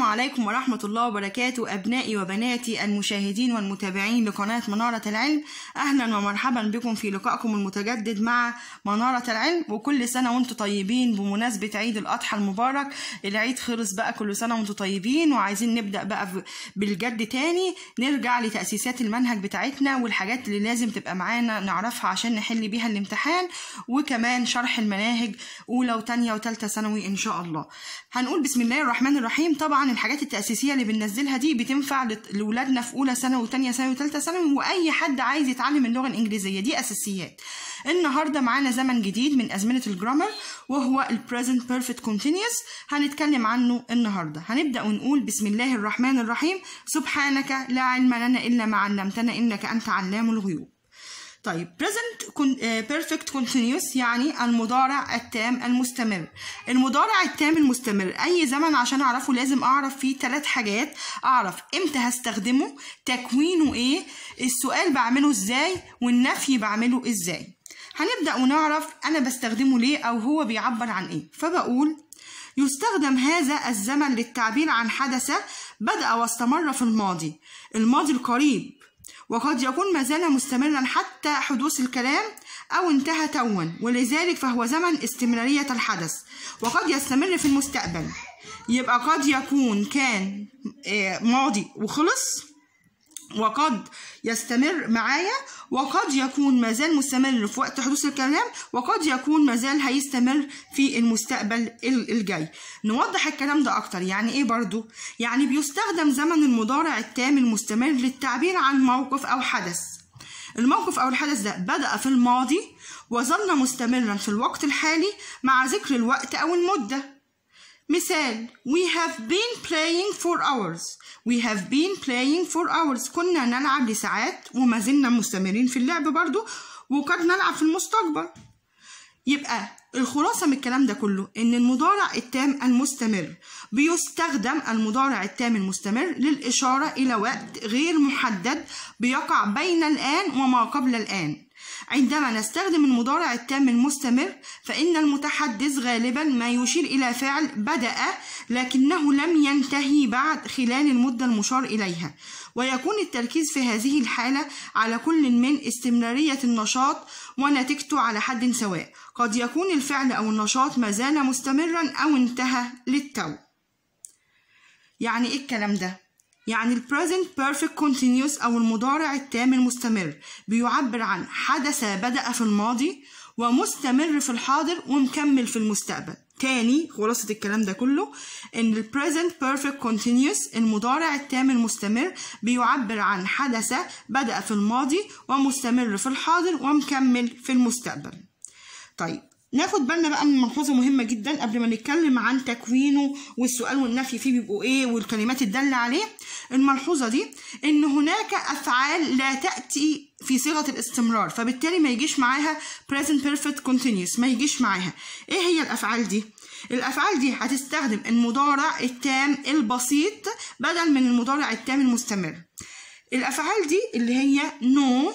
عليكم ورحمة الله وبركاته أبنائي وبناتي المشاهدين والمتابعين لقناة منارة العلم أهلا ومرحبا بكم في لقائكم المتجدد مع منارة العلم وكل سنة وانتم طيبين بمناسبة عيد الأضحى المبارك العيد خلص بقى كل سنة وانتم طيبين وعايزين نبدأ بقى بالجد تاني نرجع لتأسيسات المنهج بتاعتنا والحاجات اللي لازم تبقى معانا نعرفها عشان نحل بيها الامتحان وكمان شرح المناهج أولى وتانية وتالتة ثانوي إن شاء الله هنقول بسم الله الرحمن الرحيم طبعا الحاجات التأسيسية اللي بننزلها دي بتنفع لأولادنا في أولى ثانوي وتانية ثانوي وتالتة ثانوي وأي حد عايز يتعلم اللغة الإنجليزية دي أساسيات النهاردة معانا زمن جديد من أزمنة الجرامر وهو ال present perfect continuous هنتكلم عنه النهاردة هنبدأ ونقول بسم الله الرحمن الرحيم سبحانك لا علم لنا إلا ما علمتنا إنك أنت علام الغيوب طيب present perfect continuous يعني المضارع التام المستمر المضارع التام المستمر اي زمن عشان اعرفه لازم اعرف فيه ثلاث حاجات اعرف امتى هستخدمه تكوينه ايه السؤال بعمله ازاي والنفي بعمله ازاي هنبدا ونعرف انا بستخدمه ليه او هو بيعبر عن ايه فبقول يستخدم هذا الزمن للتعبير عن حدث بدأ واستمر في الماضي الماضي القريب وقد يكون ما زال مستمرا حتى حدوث الكلام أو انتهى توا ولذلك فهو زمن استمرارية الحدث وقد يستمر في المستقبل يبقى قد يكون كان ماضي وخلص وقد يستمر معايا وقد يكون ما زال مستمر في وقت حدوث الكلام وقد يكون ما زال هيستمر في المستقبل الجاي نوضح الكلام ده اكتر يعني ايه برضو يعني بيستخدم زمن المضارع التام المستمر للتعبير عن موقف او حدث الموقف او الحدث ده بدأ في الماضي وظل مستمرا في الوقت الحالي مع ذكر الوقت او المده مثال we have been playing for hours we have been playing for hours كنا نلعب لساعات وما زلنا مستمرين في اللعب برضو وقد نلعب في المستقبل يبقى الخلاصة من الكلام ده كله إن المضارع التام المستمر بيستخدم المضارع التام المستمر للإشارة إلى وقت غير محدد بيقع بين الآن وما قبل الآن عندما نستخدم المضارع التام المستمر فإن المتحدث غالبا ما يشير إلى فعل بدأ لكنه لم ينتهي بعد خلال المدة المشار إليها ويكون التركيز في هذه الحالة على كل من استمرارية النشاط ونتيجته على حد سواء قد يكون الفعل أو النشاط ما زال مستمرا أو انتهى للتو يعني إيه الكلام ده؟ يعني ال present perfect continuous أو المضارع التام المستمر بيعبر عن حدث بدأ في الماضي ومستمر في الحاضر ومكمل في المستقبل تاني خلاصة الكلام ده كله إن ال present perfect continuous المضارع التام المستمر بيعبر عن حدث بدأ في الماضي ومستمر في الحاضر ومكمل في المستقبل طيب ناخد بالنا بقى من ملحوظه مهمه جدا قبل ما نتكلم عن تكوينه والسؤال والنفي فيه بيبقوا ايه والكلمات الداله عليه الملحوظه دي ان هناك افعال لا تاتي في صيغه الاستمرار فبالتالي ما يجيش معاها present perfect continuous ما يجيش معاها ايه هي الافعال دي الافعال دي هتستخدم المضارع التام البسيط بدل من المضارع التام المستمر الافعال دي اللي هي know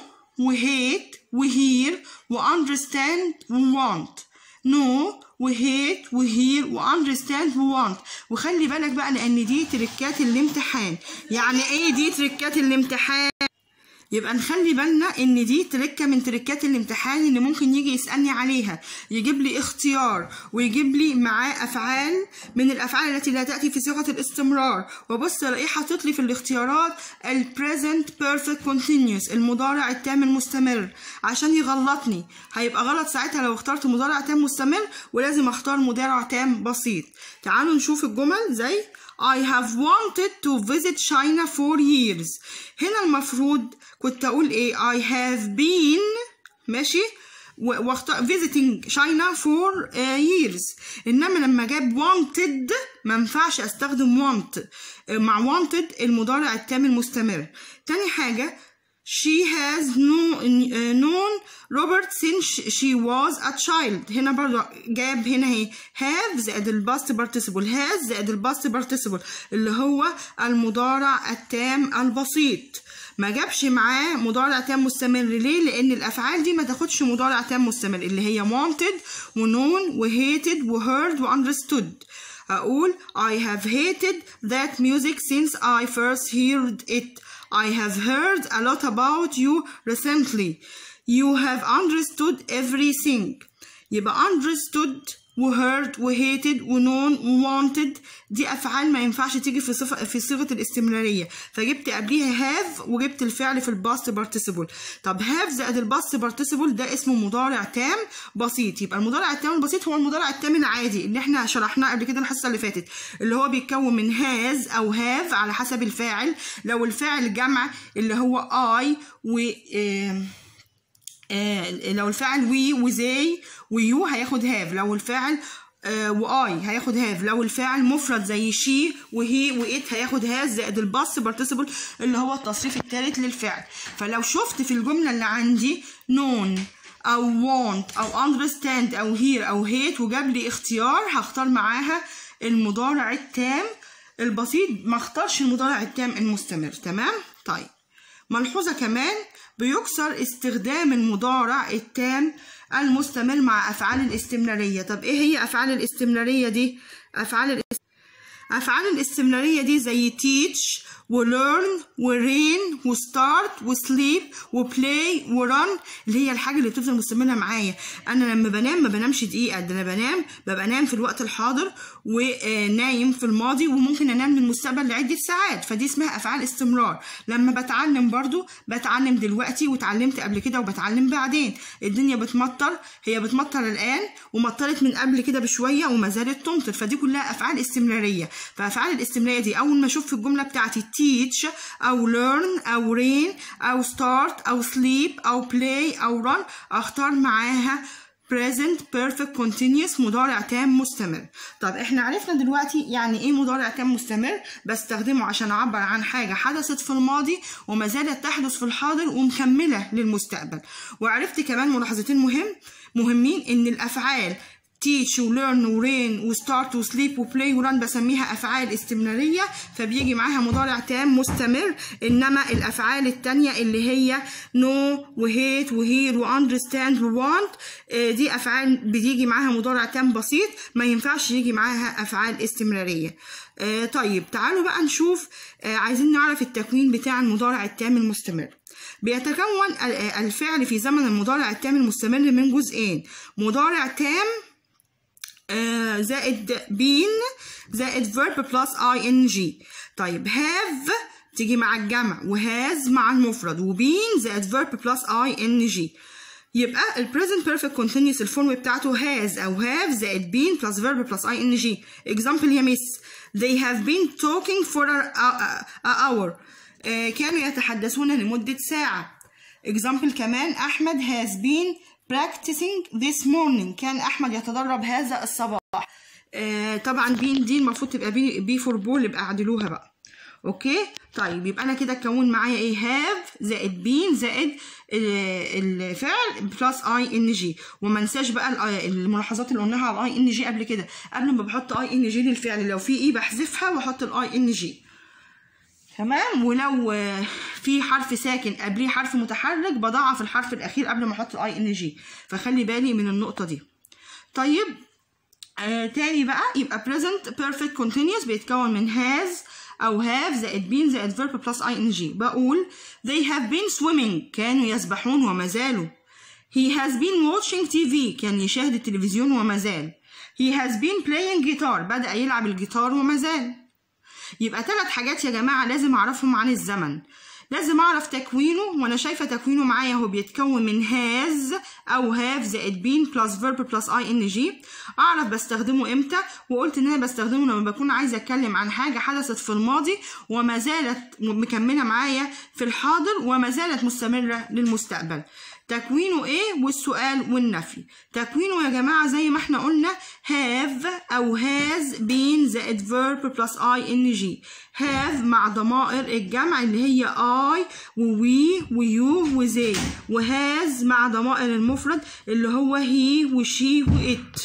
وهيت وهير وunderstand وwant know وهيت وهير وunderstand وwant وخلي بالك بقى لان دي تركات الامتحان يعني ايه دي تركات الامتحان يبقى نخلي بالنا ان دي تركه من تركات الامتحان اللي ممكن يجي يسالني عليها يجيب لي اختيار ويجيب لي معاه افعال من الافعال التي لا تاتي في صيغه الاستمرار وبص الاقيه حاطط لي في الاختيارات ال present perfect continuous المضارع التام المستمر عشان يغلطني هيبقى غلط ساعتها لو اخترت مضارع تام مستمر ولازم اختار مضارع تام بسيط تعالوا نشوف الجمل زي I have wanted to visit China for years هنا المفروض كنت أقول إيه I have been ماشي واختار visiting China for uh, years إنما لما جاب wanted ما ينفعش أستخدم want مع wanted المضارع التام المستمر تاني حاجة She has no, uh, known Robert since she was a child هنا برضو جاب هنا هي have زائد الباست participle has زائد الباست participle اللي هو المضارع التام البسيط ما جابش معاه مضارع تام مستمر ليه لان الافعال دي ما تاخدش مضارع تام مستمر اللي هي wanted ونون وhated وheard وunderstood أقول I have hated that music since I first heard it I have heard a lot about you recently you have understood everything يبقى understood وheard وhated ونون وwanted دي افعال ما ينفعش تيجي في صفه في صيغه الاستمراريه فجبت قبليها have وجبت الفعل في الباست participle طب have زائد الباست participle ده اسمه مضارع تام بسيط يبقى المضارع التام البسيط هو المضارع التام العادي اللي احنا شرحناه قبل كده الحصه اللي فاتت اللي هو بيتكون من has او have على حسب الفاعل لو الفاعل جمع اللي هو I و آه آه لو الفعل وي وزي ويو هياخد هاف لو الفعل آه واي هياخد هاف لو الفعل مفرد زي شي وهي وإت هياخد هاز زائد الباص بارتيسيبل اللي هو التصريف الثالث للفعل فلو شفت في الجمله اللي عندي نون او want او understand او hear او hate وجاب لي اختيار هختار معاها المضارع التام البسيط ما اختارش المضارع التام المستمر تمام طيب ملحوظه كمان بيكسر استخدام المضارع التام المستمر مع أفعال الاستمرارية طب إيه هي أفعال الاستمرارية دي؟ أفعال الاست... أفعال الاستمرارية دي زي teach وlearn وrain وstart وsleep وplay ورun اللي هي الحاجة اللي بتفضل مستمرة معايا أنا لما بنام ما بنامش دقيقة ده أنا بنام ببقى نام في الوقت الحاضر ونايم في الماضي وممكن أنام للمستقبل لعدة ساعات فدي اسمها أفعال استمرار لما بتعلم برضو بتعلم دلوقتي وتعلمت قبل كده وبتعلم بعدين الدنيا بتمطر هي بتمطر الآن ومطرت من قبل كده بشوية وما زالت تمطر فدي كلها أفعال استمرارية فأفعال الاستمرارية دي أول ما أشوف في الجملة بتاعتي teach أو learn أو rain أو start أو sleep أو play أو run أختار معاها present perfect continuous مضارع تام مستمر طب احنا عرفنا دلوقتي يعني ايه مضارع تام مستمر بستخدمه عشان اعبر عن حاجة حدثت في الماضي وما زالت تحدث في الحاضر ومكملة للمستقبل وعرفت كمان ملاحظتين مهم مهمين ان الافعال teach وlearn وrain وstart وsleep وplay ورun بسميها أفعال استمرارية فبيجي معاها مضارع تام مستمر إنما الأفعال التانية اللي هي know وhate وhear وunderstand وwant دي أفعال بتيجي معاها مضارع تام بسيط ما ينفعش يجي معاها أفعال استمرارية طيب تعالوا بقى نشوف عايزين نعرف التكوين بتاع المضارع التام المستمر بيتكون الفعل في زمن المضارع التام المستمر من جزئين مضارع تام آه زائد بين زائد verb plus ing طيب have تيجي مع الجمع وهاز مع المفرد وبين زائد verb plus ing يبقى ال present perfect continuous الفورم بتاعته has أو have زائد been plus verb plus ing example يا مس they have been talking for a, a, a hour آه كانوا يتحدثون لمدة ساعة example كمان أحمد has been practicing this morning كان احمد يتدرب هذا الصباح آه طبعا بين دي المفروض تبقى بي, بي فور بول يبقى اعدلوها بقى اوكي طيب يبقى انا كده كون معايا ايه هاف زائد بين زائد الفعل بلس اي ان جي وما انساش بقى الملاحظات اللي قلناها على الاي ان جي قبل كده قبل ما بحط اي ان جي للفعل لو في اي بحذفها واحط الاي ان جي تمام ولو في حرف ساكن قبليه حرف متحرك بضاعف الحرف الاخير قبل ما احط الاي ان جي فخلي بالي من النقطه دي طيب آه تاني بقى يبقى present perfect continuous بيتكون من has او have زائد been زائد verb plus ing بقول they have been swimming كانوا يسبحون وما زالوا he has been watching TV كان يشاهد التلفزيون وما زال he has been playing guitar بدأ يلعب الجيتار وما زال يبقى ثلاث حاجات يا جماعة لازم أعرفهم عن الزمن لازم أعرف تكوينه وأنا شايفة تكوينه معايا هو بيتكون من has أو have زائد been plus verb plus ing أعرف بستخدمه إمتى وقلت إن أنا بستخدمه لما بكون عايزة أتكلم عن حاجة حدثت في الماضي وما زالت مكملة معايا في الحاضر وما زالت مستمرة للمستقبل تكوينه ايه والسؤال والنفي تكوينه يا جماعة زي ما احنا قلنا have أو has been زائد verb plus ing have مع ضمائر الجمع اللي هي I ووي ويو وزي وهاز مع ضمائر المفرد اللي هو he وشي وإت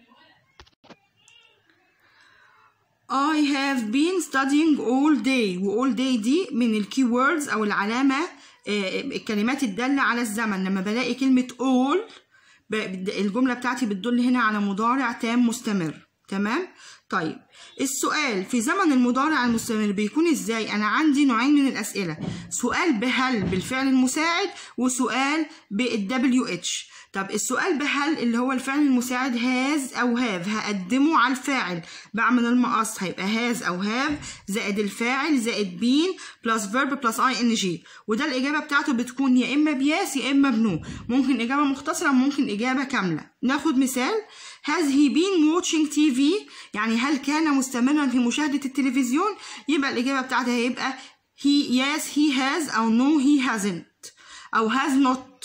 I have been studying all day و all day دي من الكي words أو العلامة الكلمات الدالة على الزمن لما بلاقي كلمة all الجملة بتاعتي بتدل هنا على مضارع تام مستمر تمام طيب السؤال في زمن المضارع المستمر بيكون ازاي انا عندي نوعين من الاسئله سؤال بهل بالفعل المساعد وسؤال بالدبليو اتش طب السؤال بهل اللي هو الفعل المساعد هاز او هاف هقدمه على الفاعل بعمل المقص هيبقى هاز او هاف زائد الفاعل زائد بين بلس فيرب بلس اي ان جي وده الاجابه بتاعته بتكون يا اما بياس يا اما بنو ممكن اجابه مختصره ممكن اجابه كامله ناخد مثال has he been watching TV يعني هل كان مستمرا في مشاهدة التلفزيون يبقى الإجابة بتاعتها هيبقى he yes he has أو no he hasn't أو has not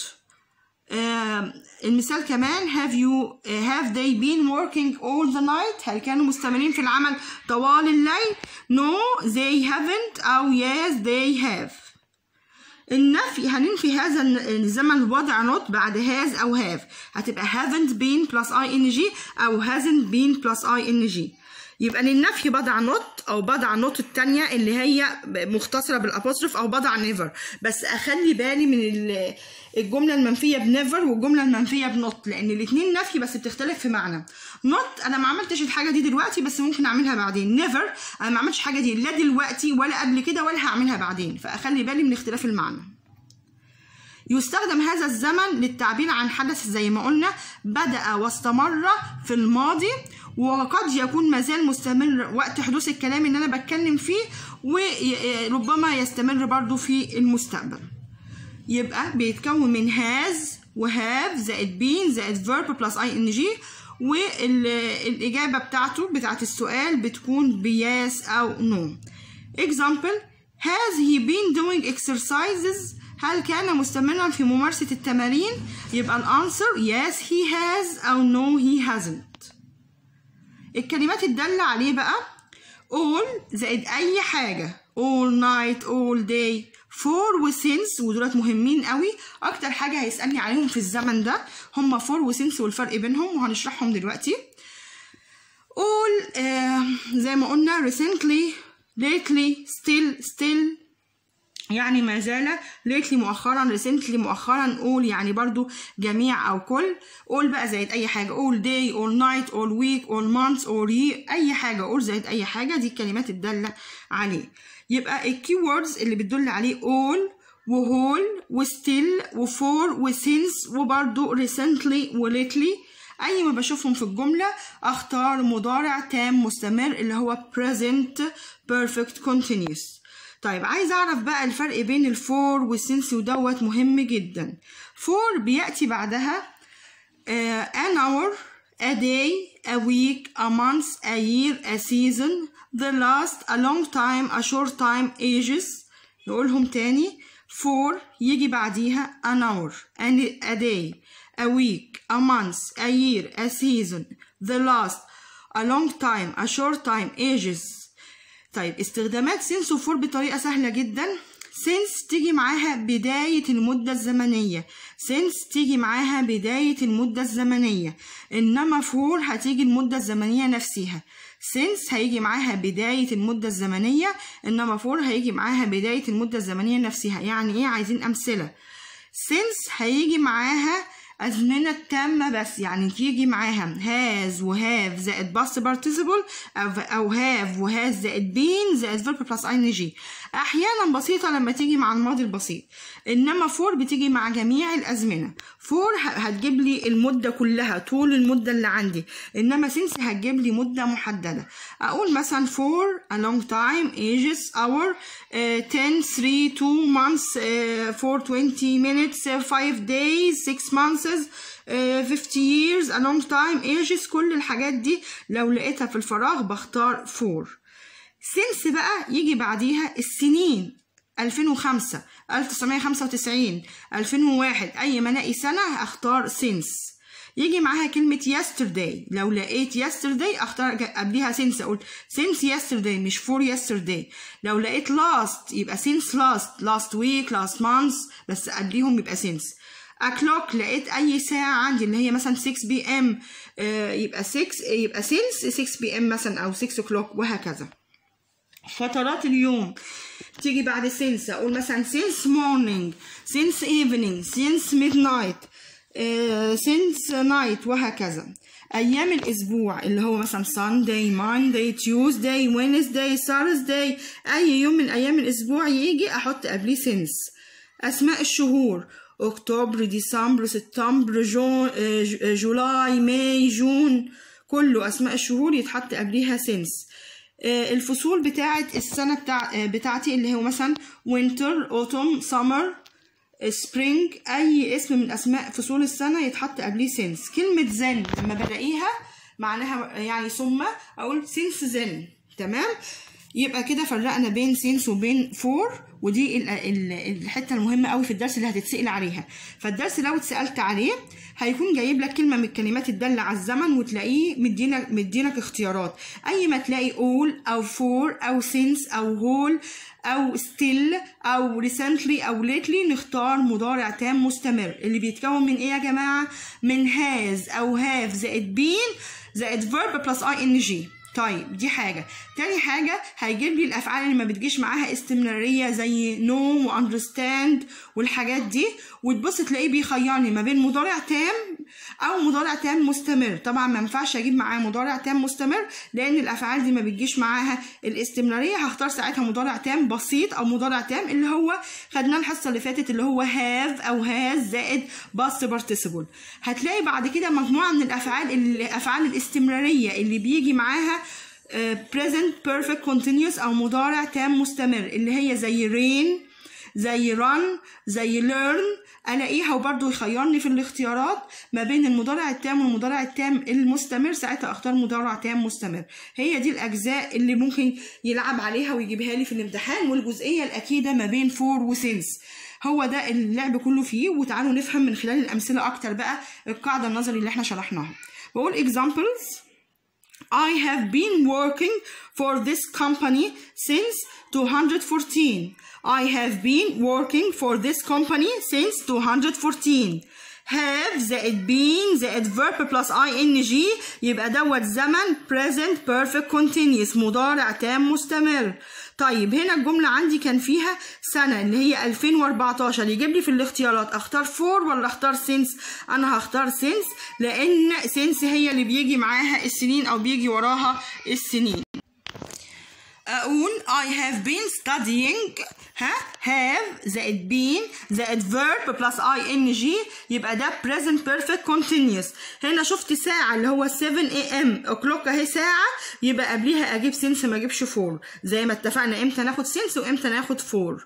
آه المثال كمان have you have they been working all the night هل كانوا مستمرين في العمل طوال الليل no they haven't أو yes they have النفي هننفي هذا الزمن وضع not بعد has أو have هتبقى haven't been plus ing أو hasn't been plus ing يبقى للنفي بضع not أو بضع not التانية اللي هي مختصرة بالأبوستروف أو بضع never بس أخلي بالي من الجملة المنفية بنيفر والجملة المنفية بنوت لأن الاتنين نفي بس بتختلف في معنى نوت أنا ما عملتش الحاجة دي دلوقتي بس ممكن أعملها بعدين نيفر أنا ما عملتش حاجة دي لا دلوقتي ولا قبل كده ولا هعملها بعدين فأخلي بالي من اختلاف المعنى يستخدم هذا الزمن للتعبير عن حدث زي ما قلنا بدأ واستمر في الماضي وقد يكون مازال مستمر وقت حدوث الكلام اللي أنا بتكلم فيه وربما يستمر برضو في المستقبل يبقى بيتكون من has وهاف زائد been زائد verb plus ing والإجابة بتاعته بتاعت السؤال بتكون بياس أو no example has he been doing exercises هل كان مستمرا في ممارسة التمارين يبقى الأنسر yes he has أو no he hasn't الكلمات الدالة عليه بقى all زائد أي حاجة all night all day for و since ودولت مهمين قوي اكتر حاجه هيسالني عليهم في الزمن ده هم for و since والفرق بينهم وهنشرحهم دلوقتي all آه زي ما قلنا recently lately still still يعني ما زال lately مؤخرا recently مؤخرا all يعني برضو جميع او كل all بقى زائد اي حاجه all day all night all week all months all year اي حاجه all زائد اي حاجه دي الكلمات الداله عليه يبقى الكي ووردز اللي بتدل عليه all وهول وستيل وفور وسينس وبرضو recently وlately أي ما بشوفهم في الجملة أختار مضارع تام مستمر اللي هو present perfect continuous طيب عايز أعرف بقى الفرق بين الفور والسينس ودوت مهم جدا فور بيأتي بعدها uh, an hour a day a week a month a year a season the last a long time a short time ages نقولهم تاني for يجي بعديها an hour and a day a week a month a year a season the last a long time a short time ages طيب استخدامات since و for بطريقة سهلة جدا since تيجي معاها بداية المدة الزمنية since تيجي معاها بداية المدة الزمنية إنما for هتيجي المدة الزمنية نفسها since هيجي معاها بداية المدة الزمنية إنما for هيجي معاها بداية المدة الزمنية نفسها يعني إيه عايزين أمثلة since هيجي معاها أزمنة تامة بس يعني تيجي معاها has وهاف زائد past participle أو أو have وهاز زائد been زائد verb plus ing أحيانا بسيطة لما تيجي مع الماضي البسيط إنما for بتيجي مع جميع الأزمنة for هتجيب لي المدة كلها طول المدة اللي عندي إنما since هتجيب لي مدة محددة أقول مثلا for a long time ages hour uh, 10 3 2 months uh, for 20 minutes uh, 5 days 6 months uh, 50 years a long time ages كل الحاجات دي لو لقيتها في الفراغ بختار for since بقى يجي بعديها السنين 2005 1995 2001 أي ما ألاقي سنة هختار since يجي معاها كلمة yesterday لو لقيت yesterday اختار قبليها since اقول since yesterday مش for yesterday لو لقيت last يبقى since last last week last month بس قبليهم يبقى since o'clock لقيت اي ساعة عندي اللي هي مثلا 6 بي ام يبقى 6 يبقى since 6 بي ام مثلا او 6 o'clock وهكذا فترات اليوم تيجي بعد since اقول مثلا since morning since evening since midnight since night وهكذا أيام الأسبوع اللي هو مثلا Sunday, Monday, Tuesday, Wednesday, Thursday أي يوم من أيام الأسبوع يجي أحط قبليه since أسماء الشهور أكتوبر ديسمبر سبتمبر جون جولاي ماي جون كله أسماء الشهور يتحط قبليها since الفصول بتاعة السنة بتاع بتاعتي اللي هو مثلا winter, autumn, summer, spring أي اسم من أسماء فصول السنة يتحط قبليه since كلمة then لما بلاقيها معناها يعني ثم أقول since then تمام يبقى كده فرقنا بين since وبين for ودي ال ال الحته المهمه قوي في الدرس اللي هتتسال عليها فالدرس لو اتسالت عليه هيكون جايب لك كلمه من الكلمات الداله على الزمن وتلاقيه مدينك مدينك اختيارات اي ما تلاقي all او for او since او whole او still او recently او lately نختار مضارع تام مستمر اللي بيتكون من ايه يا جماعه من has او have زائد been زائد verb plus ing طيب دي حاجة تاني حاجة هيجيب لي الأفعال اللي ما بتجيش معاها استمرارية زي know و understand والحاجات دي وتبص تلاقيه بيخيرني ما بين مضارع تام أو مضارع تام مستمر طبعا ما ينفعش أجيب معاه مضارع تام مستمر لأن الأفعال دي ما بتجيش معاها الاستمرارية هختار ساعتها مضارع تام بسيط أو مضارع تام اللي هو خدناه الحصة اللي فاتت اللي هو have أو has زائد past participle هتلاقي بعد كده مجموعة من الأفعال الأفعال الاستمرارية اللي بيجي معاها present perfect continuous او مضارع تام مستمر اللي هي زي rain زي run زي learn الاقيها وبرضه يخيرني في الاختيارات ما بين المضارع التام والمضارع التام المستمر ساعتها اختار مضارع تام مستمر هي دي الاجزاء اللي ممكن يلعب عليها ويجيبها لي في الامتحان والجزئيه الاكيده ما بين فور وسنس هو ده اللعب كله فيه وتعالوا نفهم من خلال الامثله اكتر بقى القاعده النظري اللي احنا شرحناها بقول examples I have been working for this company since 214. I have been working for this company since 214. have زائد been زائد verb plus ing يبقى دوت زمن present perfect continuous مضارع تام مستمر طيب هنا الجملة عندي كان فيها سنة اللي هي 2014 يجيب لي في الاختيارات اختار فور ولا اختار سينس انا هختار سينس لان سينس هي اللي بيجي معاها السنين او بيجي وراها السنين اقول I have been studying ها have زائد been زائد verb plus ing يبقى ده present perfect continuous هنا شفت ساعة اللي هو 7 am o'clock اهي ساعة يبقى قبليها اجيب since ما اجيبش for زي ما اتفقنا امتى ناخد since وامتى ناخد for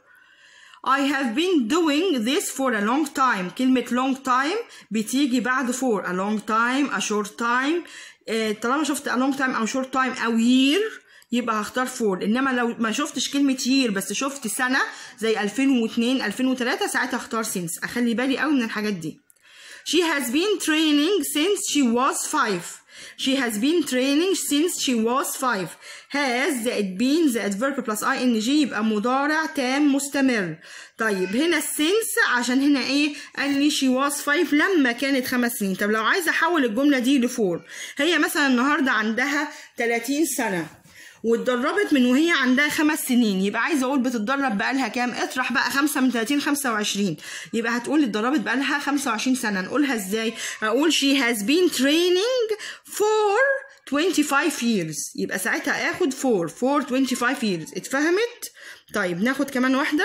I have been doing this for a long time كلمة long time بتيجي بعد for a long time a short time طالما شفت a long time أو short time أو year يبقى هختار فور انما لو ما شفتش كلمه يير بس شفت سنه زي 2002 2003 ساعتها اختار سينس اخلي بالي قوي من الحاجات دي she has been training since she was five she has been training since she was five has زائد been زائد verb plus ing يبقى مضارع تام مستمر طيب هنا السنس عشان هنا ايه قال لي she was five لما كانت خمس سنين طب لو عايزه احول الجمله دي لفور هي مثلا النهارده عندها 30 سنه واتدربت من وهي عندها خمس سنين يبقى عايزه اقول بتتدرب بقالها كام اطرح بقى خمسة من 30 25 يبقى هتقول اتدربت بقالها 25 سنه نقولها ازاي اقول she has been training for 25 years يبقى ساعتها اخد for for 25 years اتفهمت طيب ناخد كمان واحده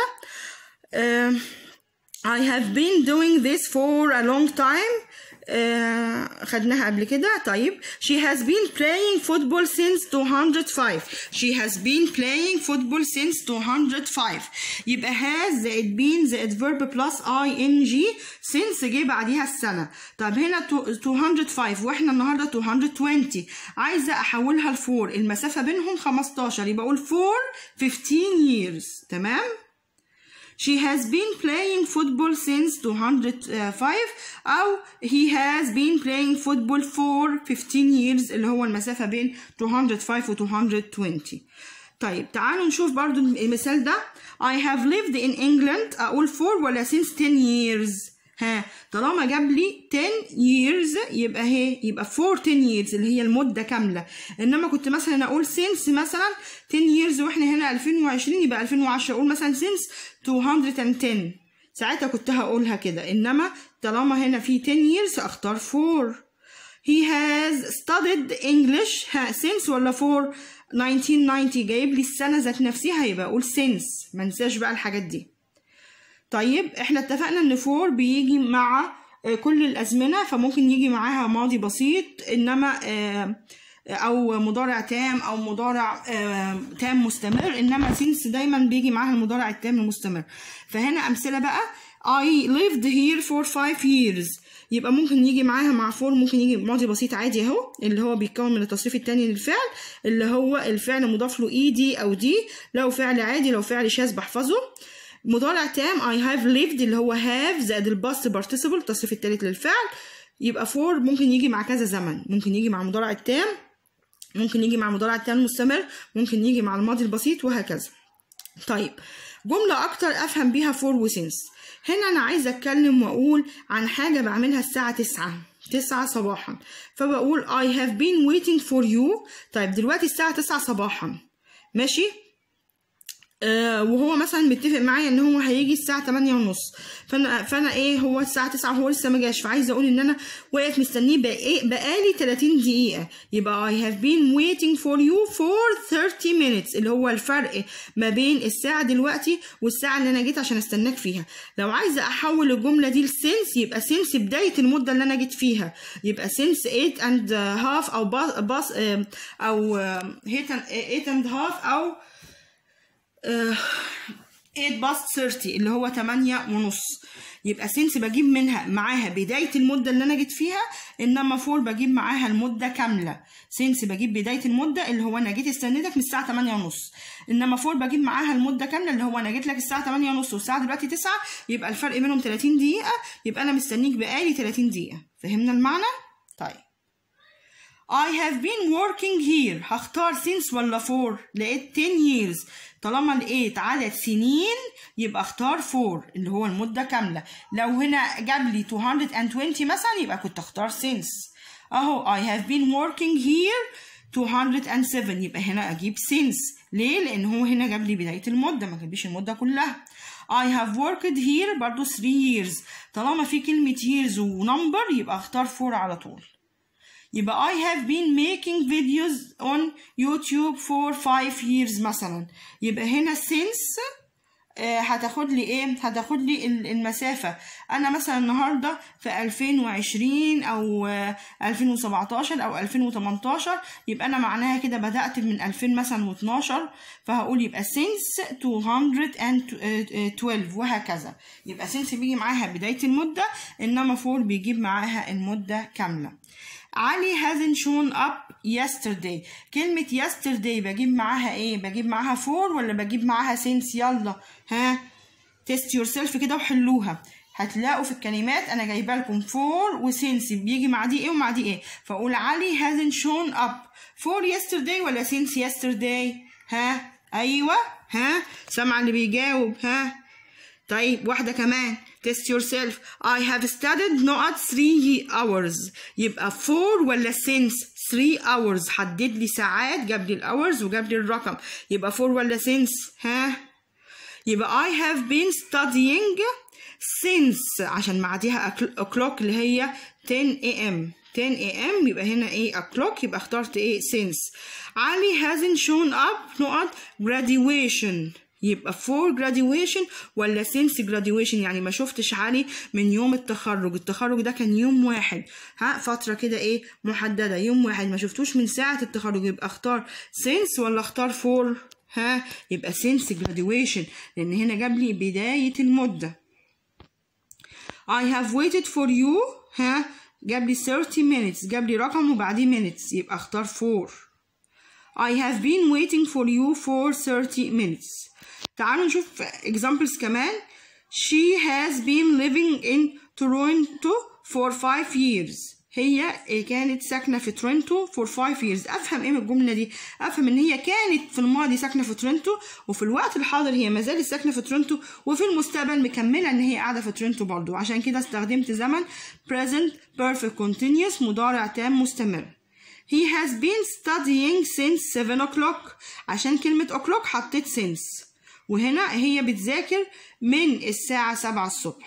uh, I have been doing this for a long time آه خدناها قبل كده طيب she has been playing football since 205 she has been playing football since 205 يبقى has زائد been زائد verb plus ing since جه بعديها السنة طب هنا 205 واحنا النهاردة 220 عايزة احولها لفور المسافة بينهم 15 يبقى اقول for 15 years تمام She has been playing football since 205 أو he has been playing football for 15 years اللي هو المسافة بين 205 و 220 طيب تعالوا نشوف برضو المثال ده I have lived in England أقول for ولا since 10 years ها طالما جاب لي 10 years يبقى هي يبقى for 10 years اللي هي المدة كاملة انما كنت مثلا اقول since مثلا 10 years واحنا هنا 2020 يبقى 2010 اقول مثلا since 210 ساعتها كنت هقولها كده انما طالما هنا في 10 years اختار for he has studied English ها since ولا for 1990 جايب لي السنة ذات نفسها هيبقى اقول since ما ننساش بقى الحاجات دي طيب احنا اتفقنا ان for بيجي مع آه، كل الازمنة فممكن يجي معاها ماضي بسيط انما آه، او مضارع تام او مضارع آه، تام مستمر انما since دايما بيجي معاها المضارع التام المستمر فهنا امثله بقى I lived here for five years يبقى ممكن يجي معاها مع فور ممكن يجي ماضي بسيط عادي اهو اللي هو بيتكون من التصريف التاني للفعل اللي هو الفعل مضاف له اي دي او دي لو فعل عادي لو فعل شاذ بحفظه مضارع تام I have lived اللي هو have زائد الباست participle التصريف التالت للفعل يبقى فور ممكن يجي مع كذا زمن ممكن يجي مع مضارع التام ممكن يجي مع مضارع التام المستمر ممكن يجي مع الماضي البسيط وهكذا طيب جملة أكتر أفهم بيها فور وسنس هنا أنا عايزة أتكلم وأقول عن حاجة بعملها الساعة تسعة تسعة صباحا فبقول I have been waiting for you طيب دلوقتي الساعة تسعة صباحا ماشي آه وهو مثلا متفق معايا ان هو هيجي الساعه 8 ونص فانا فانا ايه هو الساعه 9 وهو لسه ما جاش فعايزه اقول ان انا واقف مستنيه بقى بقالي 30 دقيقه يبقى I have been waiting for you for 30 minutes اللي هو الفرق ما بين الساعه دلوقتي والساعه اللي انا جيت عشان استناك فيها لو عايزه احول الجمله دي لسنس يبقى سنس بدايه المده اللي انا جيت فيها يبقى سنس 8 and half او باص او 8 and half او 8 باست 30 اللي هو 8 ونص يبقى سنس بجيب منها معاها بداية المدة اللي أنا جيت فيها إنما فور بجيب معاها المدة كاملة سنس بجيب بداية المدة اللي هو أنا جيت استنيتك من الساعة 8 ونص إنما فور بجيب معاها المدة كاملة اللي هو أنا جيت لك الساعة 8 ونص والساعة دلوقتي 9 يبقى الفرق بينهم 30 دقيقة يبقى أنا مستنيك بقالي 30 دقيقة فهمنا المعنى؟ طيب I have been working here هختار since ولا for لقيت 10 years طالما لقيت عدد سنين يبقى اختار for اللي هو المدة كاملة لو هنا جاب لي 220 مثلا يبقى كنت اختار since اهو I have been working here 207 يبقى هنا اجيب since ليه لان هو هنا جاب لي بداية المدة ما جابليش المدة كلها I have worked here برضو 3 years طالما في كلمة years ونمبر يبقى اختار for على طول يبقى I have been making videos on YouTube for five years مثلا يبقى هنا since آه هتاخد لي ايه هتاخد لي المسافة انا مثلا النهاردة في 2020 او آه 2017 او 2018 يبقى انا معناها كده بدأت من 2000 مثلا و12 فهقول يبقى since 212 وهكذا يبقى since بيجي معاها بداية المدة انما for بيجيب معاها المدة كاملة علي hasn't shown up yesterday كلمة yesterday بجيب معاها ايه بجيب معاها for ولا بجيب معاها since يلا ها test yourself كده وحلوها هتلاقوا في الكلمات انا جايبه لكم for و since بيجي مع دي ايه ومع دي ايه فاقول علي hasn't shown up for yesterday ولا since yesterday ها ايوه ها سامعه اللي بيجاوب ها طيب واحده كمان test yourself I have studied not 3 hours يبقى for ولا since 3 hours حدد لي ساعات جاب لي الاورز وجاب لي الرقم يبقى for ولا since ها يبقى I have been studying since عشان معديها o'clock اللي هي 10 am 10 am يبقى هنا ايه o'clock يبقى اخترت ايه since علي hasn't shown up نقط graduation يبقى for graduation ولا since graduation يعني ما شفتش علي من يوم التخرج التخرج ده كان يوم واحد ها فترة كده ايه محددة يوم واحد ما شفتوش من ساعة التخرج يبقى اختار since ولا اختار for ها يبقى since graduation لان هنا جاب لي بداية المدة I have waited for you ها جاب لي 30 minutes جاب لي رقم وبعديه minutes يبقى اختار for I have been waiting for you for 30 minutes تعالوا نشوف examples كمان she has been living in Toronto for five years هي كانت ساكنة في تورنتو for five years أفهم إيه من الجملة دي؟ أفهم إن هي كانت في الماضي ساكنة في تورنتو وفي الوقت الحاضر هي ما زالت ساكنة في تورنتو وفي المستقبل مكملة إن هي قاعدة في تورنتو برضو عشان كده استخدمت زمن present perfect continuous مضارع تام مستمر. He has been studying since 7 o'clock عشان كلمة o'clock حطيت since وهنا هي بتذاكر من الساعة 7 الصبح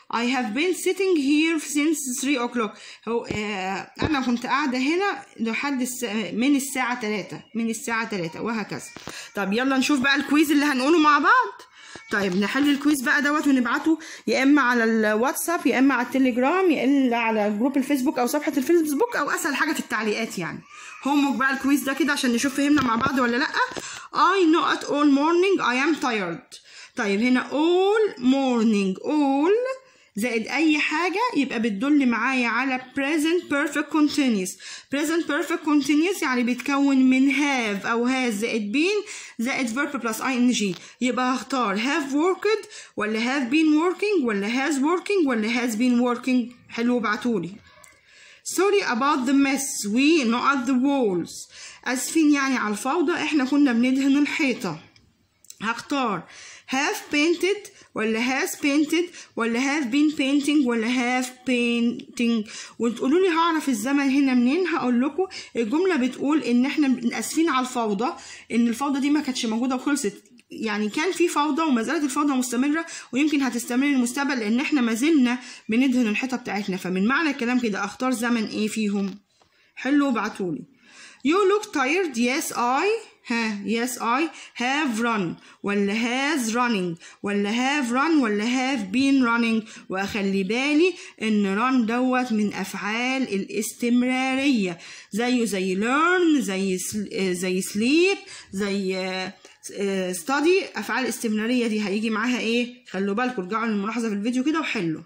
I have been sitting here since 3 o'clock هو آه أنا كنت قاعدة هنا لحد الس... من الساعة 3 من الساعة 3 وهكذا طب يلا نشوف بقى الكويز اللي هنقوله مع بعض طيب نحل الكويز بقى دوت ونبعته يا اما على الواتساب يا اما على التليجرام يا اما على جروب الفيسبوك او صفحه الفيسبوك او اسهل حاجه في التعليقات يعني هومك بقى الكويز ده كده عشان نشوف فهمنا مع بعض ولا لا I know at all morning I am tired طيب هنا all morning all زائد اي حاجه يبقى بتدل معايا على present perfect continuous present perfect continuous يعني بيتكون من have او has زائد been زائد verb plus ing يبقى هختار have worked ولا have been working ولا has working ولا has been working حلو ابعتولي sorry about the mess we not the walls اسفين يعني على الفوضى احنا كنا بندهن الحيطه هختار have painted ولا has painted ولا have been painting ولا have painting وتقولوا لي هعرف الزمن هنا منين هقول لكم الجمله بتقول ان احنا اسفين على الفوضى ان الفوضى دي ما كانتش موجوده وخلصت يعني كان في فوضى وما زالت الفوضى مستمره ويمكن هتستمر للمستقبل لان احنا ما زلنا بندهن الحيطه بتاعتنا فمن معنى الكلام كده اختار زمن ايه فيهم حلو ابعتولي You look tired yes I ها yes I have run ولا has running ولا have run ولا have been running وأخلي بالي إن run دوت من أفعال الاستمرارية زيه زي learn زي زي sleep زي study أفعال الاستمرارية دي هيجي معاها إيه خلوا بالكم ارجعوا للملاحظة في الفيديو كده وحلوا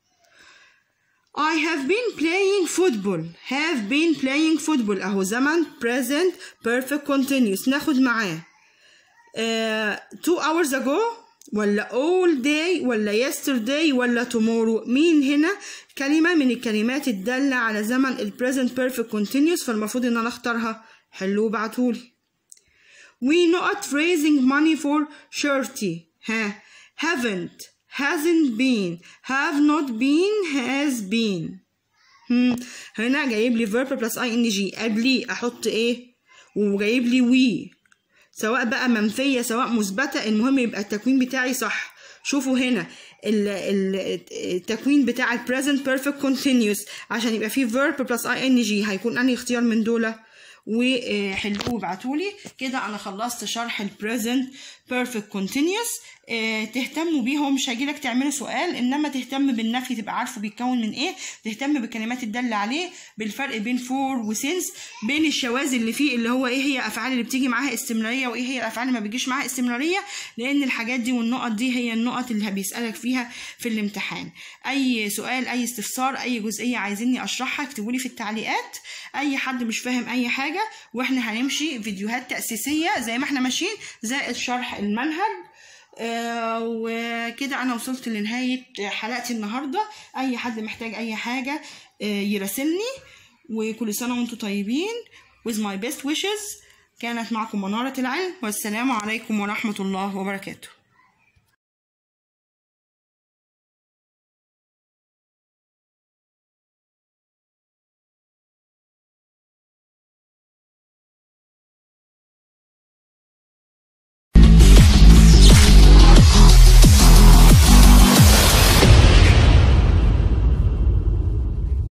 I have been playing football have been playing football أهو زمن present perfect continuous ناخد معاه uh, two hours ago ولا all day ولا yesterday ولا tomorrow مين هنا كلمة من الكلمات الدالة على زمن ال present perfect continuous فالمفروض إن أنا أختارها حلو وبعتولي we not raising money for charity ها haven't hasn't been have not been has been هم. هنا جايب لي verb plus ing قبليه احط ايه وجايب لي we سواء بقى منفية سواء مثبتة المهم يبقى التكوين بتاعي صح شوفوا هنا التكوين بتاع ال present perfect continuous عشان يبقى فيه verb plus ing هيكون انهي اختيار من دول وحلوه وابعتولي كده انا خلصت شرح ال present perfect continuous اه تهتموا بيه هو مش هيجيلك تعملوا سؤال انما تهتم بالنفي تبقى عارفه بيتكون من ايه تهتم بالكلمات الداله عليه بالفرق بين فور وسنس بين الشواذ اللي فيه اللي هو ايه هي افعال اللي بتيجي معاها استمراريه وايه هي الافعال اللي ما بيجيش معاها استمراريه لان الحاجات دي والنقط دي هي النقط اللي بيسالك فيها في الامتحان اي سؤال اي استفسار اي جزئيه عايزيني اشرحها اكتبوا لي في التعليقات اي حد مش فاهم اي حاجه واحنا هنمشي فيديوهات تاسيسيه زي ما احنا ماشيين زائد شرح المنهج آه وكده انا وصلت لنهايه حلقتي النهارده اي حد محتاج اي حاجه آه يراسلني وكل سنه وانتم طيبين with my best wishes كانت معكم مناره العلم والسلام عليكم ورحمه الله وبركاته